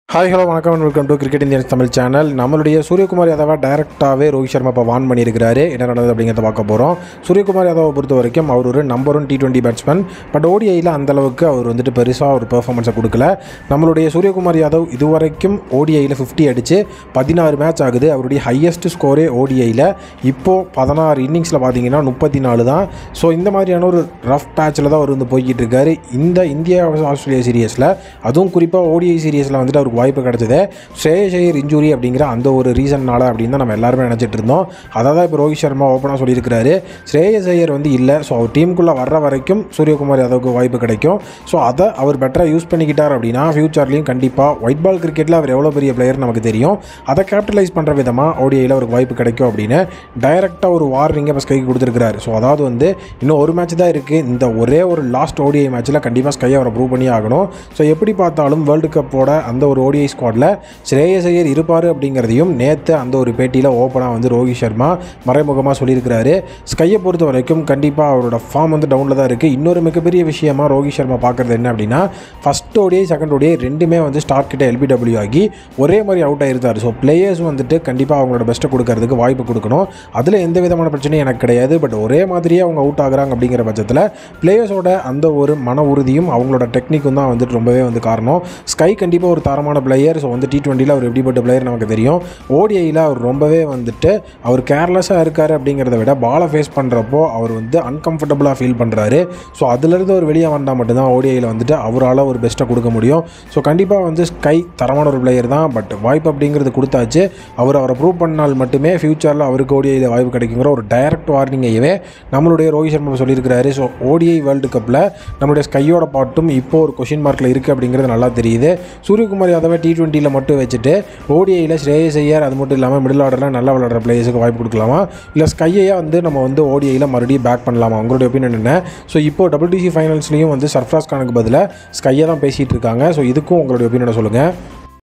hi hello வணக்கம் welcome to cricket Indians Tamil channel நம்மளுடைய சூரியகுமார் யாதவை டைரெக்டாகவே ரோஹித் சர்மா இப்போ வான் பண்ணியிருக்கிறாரு என்ன நடந்தது அப்படிங்கிறத பார்க்க போகிறோம் சூரியகுமார் யாதவை பொறுத்த வரைக்கும் அவர் ஒரு number one T twenty batsman but ஓடிஐயில் அந்தளவுக்கு அவர் வந்துட்டு பெருசாக ஒரு பெர்ஃபார்மன்ஸை கொடுக்கல நம்மளுடைய சூரியகுமார் யாதவ் இதுவரைக்கும் ஓடிஐயில் ஃபிஃப்டி அடித்து பதினாறு மேட்ச் ஆகுது அவருடைய ஹையஸ்ட் ஸ்கோரே ஓடிஐயில் இப்போது பதினாறு இன்னிங்ஸில் பார்த்தீங்கன்னா முப்பத்தி நாலு தான் ஸோ இந்த மாதிரியான ஒரு ரஃப் பேட்சில் தான் அவர் வந்து போய்கிட்டு இருக்காரு இந்த இந்தியா ஆஸ்திரேலியா சீரியஸில் அதுவும் குறிப்பாக ஓடிஐ சீரியஸில் வந்துட்டு அவருக்கு வாய்ப்பு கிடைச்சது ஸ்ரேயஸ் ஐயர் இன்ஜுரி அப்படிங்கிற அந்த ஒரு ரீசன்னால அப்படின்னு தான் நம்ம எல்லாருமே நினச்சிட்டு இருந்தோம் அதை தான் இப்போ ரோஹித் சர்மா ஓப்பனாக சொல்லியிருக்கிறாரு ஸ்ரேயஸ் ஐயர் வந்து இல்லை ஸோ அவர் டீமுக்குள்ளே வர்ற வரைக்கும் சூரியகுமார் யாதவுக்கு வாய்ப்பு கிடைக்கும் ஸோ அதை அவர் பெட்டராக யூஸ் பண்ணிக்கிட்டார் அப்படின்னா ஃபியூச்சர்லேயும் கண்டிப்பாக ஒயிட் பால் கிரிக்கெட்டில் அவர் எவ்வளோ பெரிய பிளேயர் நமக்கு தெரியும் அதை கேபிட்டலைஸ் பண்ணுற விதமாக ஓடிஐயில் அவருக்கு வாய்ப்பு கிடைக்கும் அப்படின்னு டைரெக்டாக ஒரு வார்னிங்கை இப்போ ஸ்கைக்கு கொடுத்துருக்காரு ஸோ அதாவது வந்து இன்னும் ஒரு மேட்ச் தான் இருக்குது இந்த ஒரே ஒரு லாஸ்ட் ஓடிஐ மேட்ச்சில் கண்டிப்பாக ஸ்கை அவரை ப்ரூவ் பண்ணி ஆகணும் ஸோ எப்படி பார்த்தாலும் வேர்ல்டு கப்போட அந்த ஒரு ஓடிஐ ஸ்குவாடில் ஸ்ரேயஸ் ஐயர் இருப்பார் அப்படிங்கிறதையும் நேற்று அந்த ஒரு பேட்டியில் ஓப்பனாக வந்து ரோஹித் சர்மா மறைமுகமாக சொல்லியிருக்கிறாரு ஸ்கையை பொறுத்த வரைக்கும் கண்டிப்பாக அவரோட ஃபார்ம் வந்து டவுனில் தான் இருக்குது இன்னொரு மிகப்பெரிய விஷயமா ரோஹித் சர்மா பார்க்குறது என்ன அப்படின்னா ஃபஸ்ட் ஓடிஐ செகண்ட் ஓடிஐ ரெண்டுமே வந்து ஸ்டார்ட் கிட்ட எல்பிடபிள்யூ ஆகி ஒரே மாதிரி அவுட் ஆயிருந்தார் ஸோ பிளேயர்ஸ் வந்துட்டு கண்டிப்பாக அவங்களோட பெஸ்ட்டை கொடுக்கறதுக்கு வாய்ப்பு கொடுக்கணும் அதில் எந்த விதமான பிரச்சனையும் எனக்கு கிடையாது பட் ஒரே மாதிரியே அவங்க அவுட் ஆகுறாங்க அப்படிங்கிற பட்சத்தில் பிளேயர்ஸோட அந்த ஒரு மன உறுதியும் அவங்களோட டெக்னிக்கும் தான் வந்துட்டு ரொம்பவே வந்து காரணம் ஸ்கை கண்டிப்பாக ஒரு தரமான பிளேயர் ஸோ வந்து டி டுவெண்ட்டியில் அவர் எப்படிப்பட்ட பிளேயர் நமக்கு தெரியும் ஓடிஐயில் அவர் ரொம்பவே வந்துட்டு அவர் கேர்லெஸ்ஸாக இருக்கார் அப்படிங்கிறத விட பாலை ஃபேஸ் பண்ணுறப்போ அவர் வந்து அன்கம்ஃபர்டபுளாக ஃபீல் பண்ணுறாரு ஸோ அதுலேருந்து அவர் வெளியே வந்தால் மட்டும்தான் ஓடிஐயில் வந்துட்டு அவரால் ஒரு பெஸ்ட்டை கொடுக்க முடியும் ஸோ கண்டிப்பாக வந்து ஸ்கை தரமான ஒரு பிளேயர் தான் பட் வாய்ப்பு அப்படிங்கிறது கொடுத்தாச்சு அவர் அவரை ப்ரூவ் பண்ணால் மட்டுமே ஃப்யூச்சரில் அவருக்கு ஓடிஐயில் வாய்ப்பு கிடைக்குங்கிற ஒரு டைரக்ட் வார்னிங்கையவே நம்மளுடைய ரோஹித் சர்மா சொல்லியிருக்கிறாரு ஸோ ஓடிஐ வேர்ல்டு கப்பில் நம்மளுடைய ஸ்கையோட பாட்டும் இப்போ ஒரு கொஷின் மார்க்கில் இருக்குது அப்படிங்கிறது நல்லா தெரியுது சூரியகுமார் யாதவை டி டுவெண்ட்டியில் மட்டும் வச்சுட்டு ஓடிஐயில் ஸ்ரேயஸ் ஐயர் அது மட்டும் இல்லாமல் மிடில் ஆர்டரில் நல்லா விளையாடுற பிளேயர்ஸுக்கு வாய்ப்பு கொடுக்கலாமா இல்லை ஸ்கையை வந்து நம்ம வந்து ஓடிஐயில் மறுபடியும் பேக் பண்ணலாமா உங்களுடைய ஒப்பீனியன் என்ன ஸோ இப்போ டபிள்யூடிசி ஃபைனல்ஸ்லையும் வந்து சர்ஃப்ராஸ் கானுக்கு பதிலாக ஸ்கையை தான் பேசிகிட்டு இருக்காங்க ஸோ இதுக்கும் உங்களுடைய ஒப்பீனியனை சொல்லுங்கள்